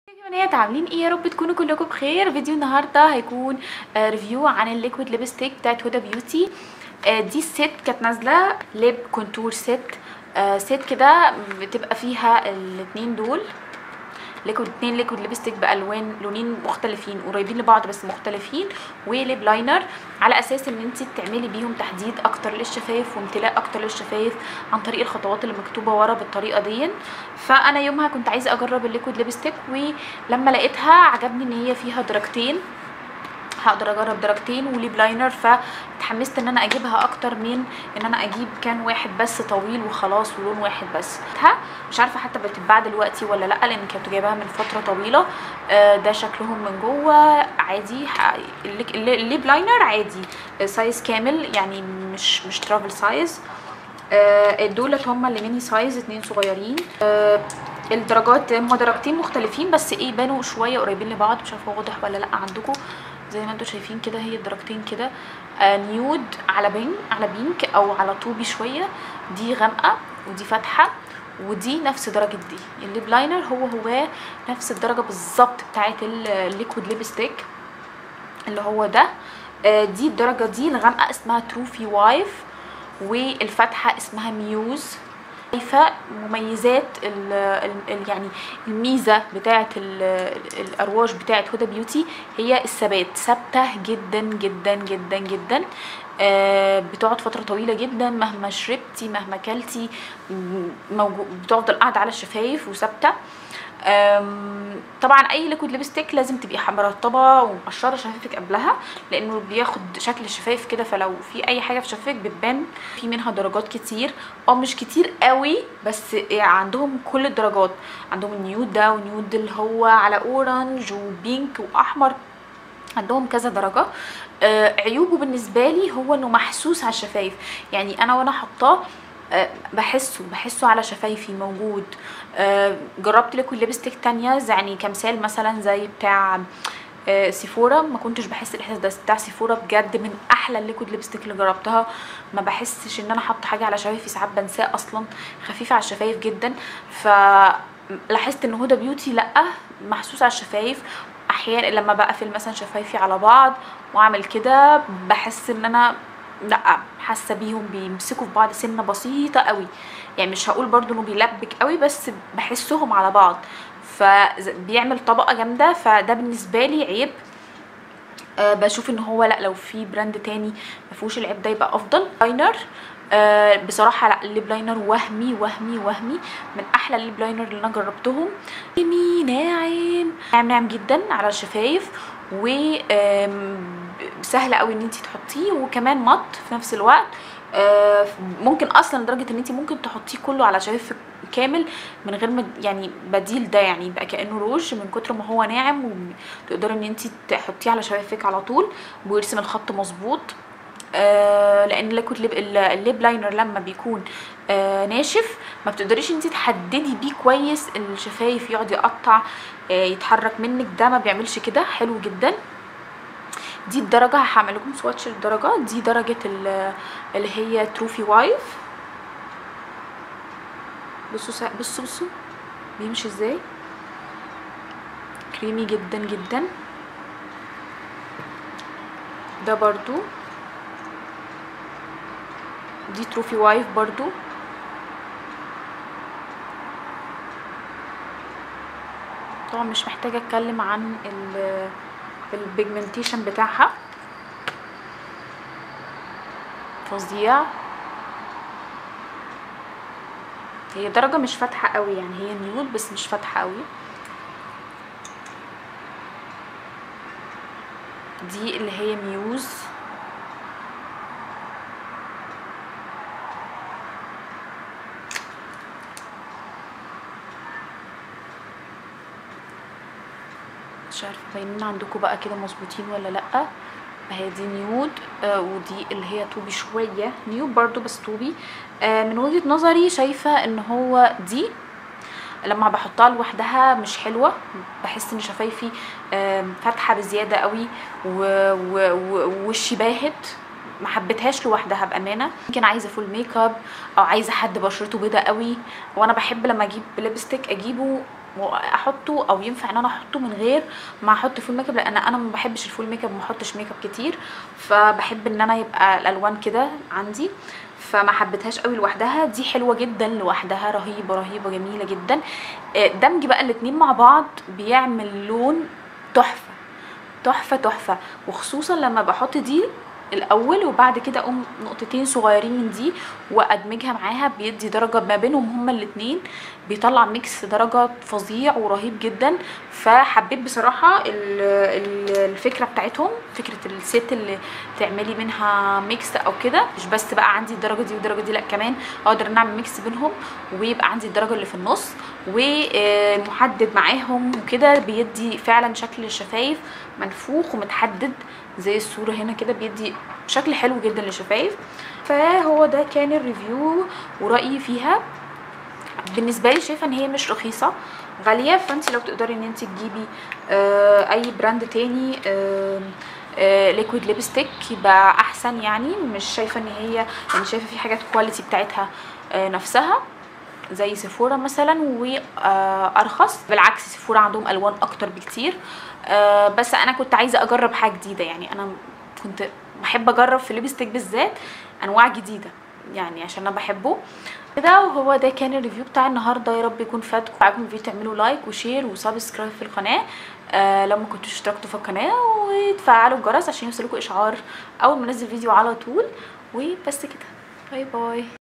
بنات عاملين ايه يا رب تكونوا كلكم بخير فيديو النهارده هيكون آه، ريفيو عن الليكويد ليبستيك بتاعت هدى بيوتي آه، دي الست كانت نازله ليب كونتور ست آه، ست كده بتبقى فيها الاتنين دول ليكويد اتنين ليكويد ليبستيك بالوان لونين مختلفين قريبين لبعض بس مختلفين وليب لاينر على اساس ان انت تعملي بيهم تحديد اكتر للشفايف وامتلاء اكتر للشفايف عن طريق الخطوات اللي مكتوبه ورا بالطريقه دي فانا يومها كنت عايزه اجرب الليكويد ليبستيك ولما لقيتها عجبني ان هي فيها درجتين هقدر اجرب درجتين وليب لاينر فاتحمست ان انا اجيبها اكتر من ان انا اجيب كان واحد بس طويل وخلاص ولون واحد بس ها مش عارفه حتى بتتباع دلوقتي ولا لا لان كنت جايباها من فتره طويله آه، ده شكلهم من جوه عادي ح- الليك- الليب لاينر عادي آه، سايز كامل يعني مش مش ترافل سايز آه، دولت هما اللي ميني سايز اتنين صغيرين آه، الدرجات هما درجتين مختلفين بس ايه بانوا شويه قريبين لبعض مش عارفه واضح ولا لا عندكم زي ما انتم شايفين كده هي الدرجتين كده آه، نيود على بينك على بينك او على طوبي شويه دي غامقه ودي فاتحه ودي نفس درجة دي الليب لاينر هو هو نفس الدرجة بالظبط بتاعت الليكويد ليبستيك اللي هو ده آه، دي الدرجة دي الغامقة اسمها تروفي وايف والفاتحة اسمها ميوز شايفة مميزات ال ال يعني الميزة بتاعة ال- الأرواج بتاعة هدى بيوتي هي الثبات ثابتة جدا جدا جدا جدا آه، بتقعد فترة طويلة جدا مهما شربتي مهما كلتي م- موجو- بتفضل قاعدة على الشفايف وثابتة أم، طبعا اي ليكويد ليبستيك لازم تبقي ح- مرطبه ومقشره شفايفك قبلها لانه بياخد شكل الشفايف كده فلو في اي حاجه في شفايفك بتبان في منها درجات كتير او مش كتير قوي بس عندهم كل الدرجات عندهم النيود ده ونيود اللي هو على اورنج وبينك واحمر عندهم كذا درجة آه عيوبه بالنسبة لي هو انه محسوس على الشفايف يعني انا وانا حطاه آه بحسه بحسه على شفايفي موجود آه جربت ليكويد ليبستيك تانية زي- يعني كمثال مثلا زي بتاع آه سيفورا ما كنتش بحس الاحساس ده بتاع سيفورا بجد من احلى الليكويد ليبستيك اللي جربتها ما بحسش ان انا حاطه حاجه على شفايفي ساعات بنساه اصلا خفيفه على الشفايف جدا فلاحظت ان هدى بيوتي لا محسوس على الشفايف احيانا لما بقفل مثلا شفايفي على بعض واعمل كده بحس ان انا لا حاسه بيهم بيمسكوا في بعض سنه بسيطه قوي يعني مش هقول برضو انه بيلبك قوي بس بحسهم على بعض فبيعمل طبقه جامده فده بالنسبه لي عيب أه بشوف ان هو لا لو في براند تاني ما فيهوش العيب ده يبقى افضل لاينر أه بصراحه لا الليب لاينر وهمي وهمي وهمي من احلى الليب لاينر اللي انا جربتهم كريمي ناعم ناعم ناعم جدا على الشفايف و آم، سهل قوي ان انت تحطيه وكمان مط في نفس الوقت آه، ممكن اصلا لدرجه ان انت ممكن تحطيه كله على شفايفك كامل من غير ما يعني بديل ده يعني يبقى كانه روج من كتر ما هو ناعم وتقدري ان انت تحطيه على شفايفك على طول ويرسم الخط مظبوط آه لان الليكويد ليب الليب لاينر لما بيكون آه ناشف ما بتقدريش انت تحددي بيه كويس الشفايف يقعد يقطع آه يتحرك منك ده ما بيعملش كده حلو جدا دي الدرجة هعمل لكم سواتش الدرجة دي درجة ال- اللي هي تروفي وايف بصوا سا... بصوا بصوا بيمشي ازاي كريمي جدا جدا ده برضو دي تروفي وايف برضو طبعا مش محتاجة اتكلم عن ال البيجمنتيشن بتاعها فظيع هي درجة مش فاتحة قوي يعني هي نيود بس مش فاتحة قوي دي اللي هي ميوز مش عارفه باينين عندكم بقى كده مظبوطين ولا لا اهي دي نيود آه ودي اللي هي طوبي شويه نيود برضو بس طوبي آه من وجهه نظري شايفه ان هو دي لما بحطها لوحدها مش حلوه بحس ان شفايفي آم، فاتحه بزياده قوي و- و- و- ووشي باهت ما حبيتهاش لوحدها بامانه يمكن عايزه فول ميك اب او عايزه حد بشرته بيضه قوي وانا بحب لما اجيب ليبستيك اجيبه احطه او ينفع ان انا احطه من غير ما احط فول ميك اب لان انا ما بحبش الفول ميك اب وما احطش ميك اب كتير فبحب ان انا يبقى الالوان كده عندي فما حبيتهاش قوي لوحدها دي حلوه جدا لوحدها رهيبه رهيبه جميله جدا آه، دمج بقى الاتنين مع بعض بيعمل لون تحفه تحفه تحفه وخصوصا لما بحط دي الاول وبعد كده اقوم نقطتين صغيرين من دي وادمجها معاها بيدي درجه ما بينهم هما الاتنين بيطلع ميكس درجه فظيع ورهيب جدا فحبيت بصراحه ال- ال- الفكره بتاعتهم فكره الست اللي تعملي منها ميكس او كده مش بس بقى عندي الدرجه دي والدرجه دي لا كمان اقدر ان اعمل ميكس بينهم ويبقى عندي الدرجه اللي في النص ومحدد معاهم وكده بيدي فعلا شكل الشفايف منفوخ ومتحدد زي الصوره هنا كده بيدي شكل حلو جدا للشفايف فهو ده كان الريفيو ورأيي فيها بالنسبه لي شايفه ان هي مش رخيصه غاليه فانت لو تقدري ان انت تجيبي آه اي براند تاني آه ليكويد ليبستيك يبقى احسن يعني مش شايفه ان هي يعني شايفه في حاجات كواليتي بتاعتها آه نفسها زي سيفورا مثلا وارخص بالعكس سيفورا عندهم الوان اكتر بكتير آه بس انا كنت عايزه اجرب حاجه جديده يعني انا كنت بحب اجرب في الليبستيك بالذات انواع جديده يعني عشان انا بحبه كده وهو ده كان الريفيو بتاع النهارده يا رب يكون فاتكم عجبكم الفيديو تعملوا لايك وشير وسبسكرايب في القناه آه لو ما كنتوش اشتركتوا في القناه وتفعلوا الجرس عشان يوصلكوا اشعار اول ما انزل فيديو على طول وبس كده باي باي